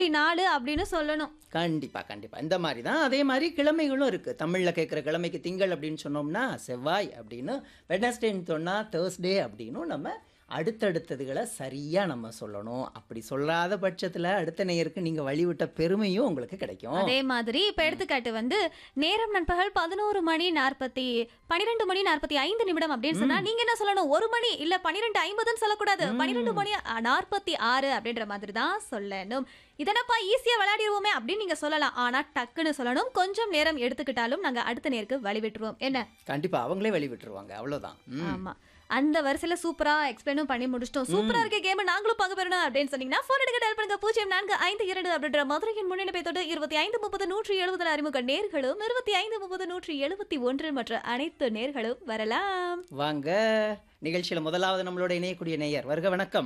நாலு அப்படின்னு சொல்லணும் கண்டிப்பா கண்டிப்பா இந்த மாதிரி தான் அதே மாதிரி கிழமைகளும் இருக்கு தமிழ்ல கேட்குற கிழமைக்கு திங்கள் அப்படின்னு சொன்னோம்னா செவ்வாய் அப்படின்னு வெட்னஸ்டேன்னு சொன்னா தேர்ஸ்டே அப்படின்னும் நம்ம அடுத்தடுத்ததுகளை சரியா நம்ம சொல்லணும் அப்படி சொல்லாத பட்சத்துல அடுத்த நேயருக்கு நீங்க வழிவிட்ட பெருமையும் உங்களுக்கு கிடைக்கும் அதே மாதிரி இப்ப எடுத்துக்காட்டு வந்து நேரம் நண்பகல் பதினோரு மணி நாற்பத்தி பன்னிரெண்டு மணி நாற்பத்தி ஐந்து நிமிடம் அப்படின்னு சொன்னா நீங்க என்ன சொல்லணும் ஒரு மணி இல்ல பன்னிரெண்டு ஐம்பதுன்னு சொல்லக்கூடாது பன்னிரெண்டு மணி நாற்பத்தி ஆறு அப்படின்ற மாதிரி தான் சொல்லணும் இதனப்பா ஈஸியா விளையாடிடுவோமே அப்படின்னு நீங்க சொல்லலாம் ஆனா டக்குன்னு சொல்லணும் கொஞ்சம் நேரம் எடுத்துக்கிட்டாலும் நாங்க அடுத்த நேருக்கு வழி விட்டுருவோம் என்ன கண்டிப்பா அவங்களே வழி விட்டுருவாங்க அவ்வளவுதான் ம். ஆமா அந்த வரிசையில சூப்பரா எக்ஸ்பிளைனும் பண்ணி முடிச்சிட்டோம் சூப்பரா இருக்க கேம் நாங்களும் பங்கு பெறணும் அப்படின்னு சொன்னீங்கன்னா போன் எடுக்க டயல் பண்ணுங்க பூஜ்ஜியம் நான்கு ஐந்து இரண்டு அப்படின்ற மதுரையின் முன்னணி தொட்டு இருபத்தி ஐந்து முப்பது நூற்றி எழுபதுல அறிமுக நேர்களும் இருபத்தி ஐந்து முப்பது நூற்றி எழுபத்தி ஒன்று மற்ற அனைத்து நேர்களும் வரலாம் வாங்க நிகழ்ச்சியில முதலாவது நம்மளோட இணையக்கூடிய நேயர் வருக வணக்கம்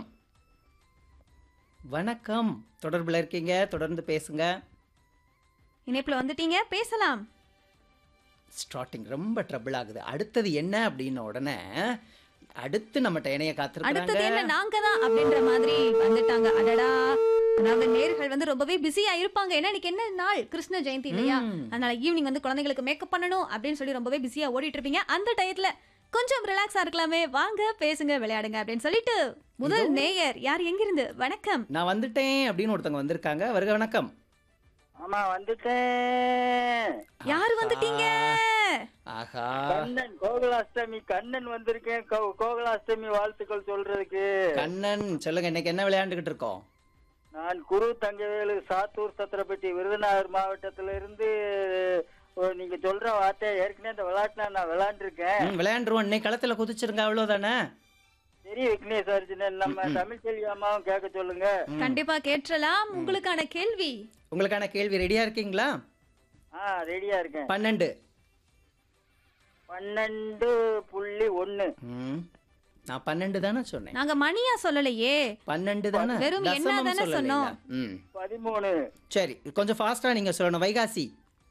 வணக்கம் தொடர்புல இருக்கீங்க தொடர்ந்து பேசுங்க இணைப்புல வந்துட்டீங்க பேசலாம் ஸ்டார்டிங் ரொம்ப ட்ரபிள் ஆகுது அடுத்தது என்ன அப்படின்ன உடனே அடுத்து நம்மகிட்ட இணைய அடுத்தது காத்திருக்காங்க என்ன நாங்க தான் அப்படின்ற மாதிரி வந்துட்டாங்க அடடா அதாவது நேர்கள் வந்து ரொம்பவே பிஸியா இருப்பாங்க ஏன்னா இன்னைக்கு என்ன நாள் கிருஷ்ண ஜெயந்தி இல்லையா ம். அதனால ஈவினிங் வந்து குழந்தைங்களுக்கு மேக்கப் பண்ணணும் அப்படின்னு சொல்லி ரொம்பவே பிஸியா ஓடிட்டு இருப்பீங்க அந்த டயத்துல கொஞ்சம் ரிலாக்ஸா இருக்கலாமே வாங்க பேசுங்க விளையாடுங்க அப்படின்னு சொல்லிட்டு முதல் நேயர் யார் எங்கிருந்து வணக்கம் நான் வந்துட்டேன் அப்படின்னு ஒருத்தவங்க வந்திருக்காங்க வருக வணக்கம் ஆமா வந்துட்டேன் யாரு வந்துட்டீங்க ஆஹா கண்ணன் கோகுலாஷ்டமி கண்ணன் வந்திருக்கேன் கோ- கோகுலாஷ்டமி வாழ்த்துக்கள் சொல்றதுக்கு கண்ணன் சொல்லுங்க இன்னைக்கு என்ன விளையாண்டுகிட்டு இருக்கோம் நான் குரு தங்கவேலு சாத்தூர் சத்திரப்பட்டி விருதுநகர் மாவட்டத்துல இருந்து ஓ, நீங்க சொல்ற வார்த்தை ஏற்கனவே இந்த விளையாட்டுல நான் விளையாண்டுருக்கேன் ம், விளையாண்டுருவோம் இன்னைக்கு களத்துல குதிச்சிருங்க அவ்வளவுதானே சரி விக்னேஷ் அர்ஜுனன் நம்ம தமிழ் செல்வி அம்மாவும் கேட்க சொல்லுங்க கண்டிப்பா கேட்டலாம் உங்களுக்கான கேள்வி உங்களுக்கான கேள்வி ரெடியா இருக்கீங்களா ஆ ரெடியா இருக்கேன் பன்னெண்டு பன்னெண்டு புள்ளி ஒண்ணு ம், நான் பன்னெண்டு தானே சொன்னேன் நாங்க மணியா சொல்லலையே பன்னெண்டு தானே வெறும் எண்ணா தசமம் தானே சொல்லலைல. சொன்னோம். ம் பதிமூணு சரி கொஞ்சம் ஃபாஸ்டா நீங்க சொல்லணும் வைகாசி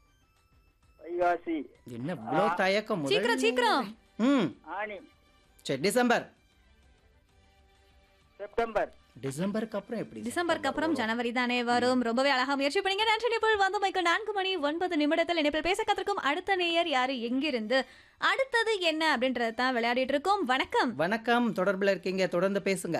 வைகாசி என்ன இவ்வளோ தயக்கம் முதல்ல? சீக்கிரம் சீக்கிரம் ம் ஆனி சரி டிசம்பர் செப்டம்பர் டிசம்பருக்கு அப்புறம் எப்படி டிசம்பருக்கு அப்புறம் ஜனவரி தானே வரும் ரொம்பவே அழகா முயற்சி பண்ணீங்க நன்றி நிபுள் வந்து மைக்கு நான்கு மணி ஒன்பது நிமிடத்தில் இணைப்பில் பேச கத்திருக்கும் அடுத்த நேயர் யாரு எங்கிருந்து அடுத்தது என்ன அப்படின்றத தான் விளையாடிட்டு இருக்கோம் வணக்கம் வணக்கம் தொடர்புல இருக்கீங்க தொடர்ந்து பேசுங்க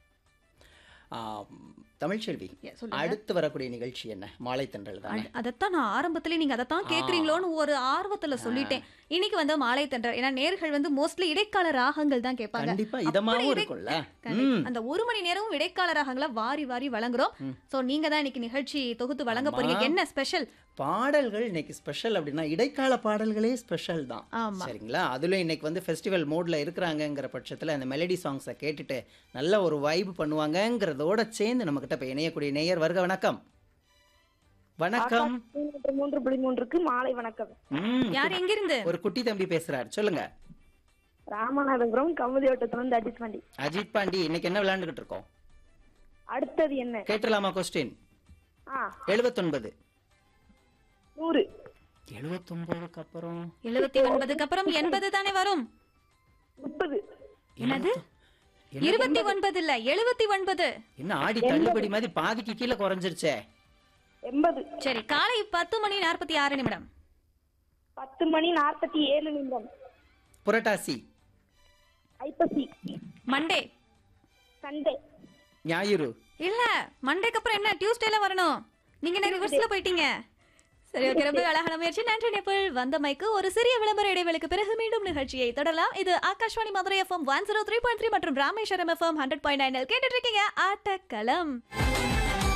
ஆம், தமிழ்ச்செல்வி சொல்லுங்க. அடுத்து வரக்கூடிய நிகழ்ச்சி என்ன மாலை தென்றல் தானே அத- அதைத்தான் நான் ஆரம்பத்திலே நீங்க அதைத்தான் கேக்குறீங்களோன்னு ஒரு ஆர்வத்துல சொல்லிட்டேன் இன்னைக்கு வந்து மாலை தென்றல் ஏன்னா நேர்கள் வந்து மோஸ்ட்லி இடைக்கால ராகங்கள் தான் கேட்பாங்க கண்டிப்பா அப்படி இதமாவும் இடை- இருக்கும்ல கண்டிப்பா. ம் அந்த ஒரு மணி நேரமும் இடைக்கால ராகங்களை வாரி வாரி வழங்குறோம் சோ நீங்க தான் இன்னைக்கு நிகழ்ச்சி தொகுத்து வழங்க போறீங்க ஆமா. என்ன ஸ்பெஷல் பாடல்கள் இன்னைக்கு ஸ்பெஷல் அப்படின்னா இடைக்கால பாடல்களே ஸ்பெஷல் தான் ஆமா. சரிங்களா அதுல இன்னைக்கு வந்து ஃபெஸ்டிவல் மோட்ல இருக்கிறாங்கங்கிற பட்சத்துல அந்த மெலடி சாங்ஸை கேட்டுட்டு நல்ல ஒரு வைப் பண்ணுவாங்கங்கிறதோட சேர்ந்து நம்ம கிட்ட இப்ப இணையக்கூடிய நேயர் வருக வணக்கம் வணக்கம் மூன்று மூன்று புள்ளி மூன்றுக்கு மாலை வணக்கம் ம், யார் எங்கிருந்து ஒரு குட்டி தம்பி பேசுறாரு சொல்லுங்க ராமநாதபுரம் கமுதி வட்டத்துல இருந்து அஜித் பாண்டி அஜித் பாண்டி இன்னைக்கு என்ன விளையாண்டுகிட்டு இருக்கோம் அடுத்தது என்ன கேட்டுலாமா கொஸ்டின் ஆ எழுபத்தொன்பது நூறு எழுபத்தொன்பதுக்கு அப்புறம் எழுபத்தி ஒன்பதுக்கு அப்புறம் எண்பது தானே வரும் முப்பது என்னது என்ன- இருபத்தி ஒன்பது இல்ல எழுபத்தி ஒன்பது என்ன ஆடி தள்ளுபடி மாதிரி பாதிக்கு கீழே குறைஞ்சிருச்சே எண்பது சரி காலை பத்து மணி நாற்பத்தி ஆறு நிமிடம் பத்து மணி நாற்பத்தி ஏழு நிமிடம் புரட்டாசி ஐப்பசி மண்டே சண்டே ஞாயிறு இல்ல மண்டேக்கு அப்புறம் என்ன டியூஸ்டேல வரணும் நீங்க என்ன ரிவர்ஸ்ல போயிட்டீங்க சரி ஓகே ரொம்ப அழகான முயற்சி நன்றி நெப்பிள் வந்த மைக்கு ஒரு சிறிய விளம்பர இடைவெளிக்கு பிறகு மீண்டும் நிகழ்ச்சியை தொடரலாம் இது Akashvani Madurai FM one zero three point three மற்றும் Rameswaram FM hundred point nine கேட்டுட்டு இருக்கீங்க ஆட்டக்களம்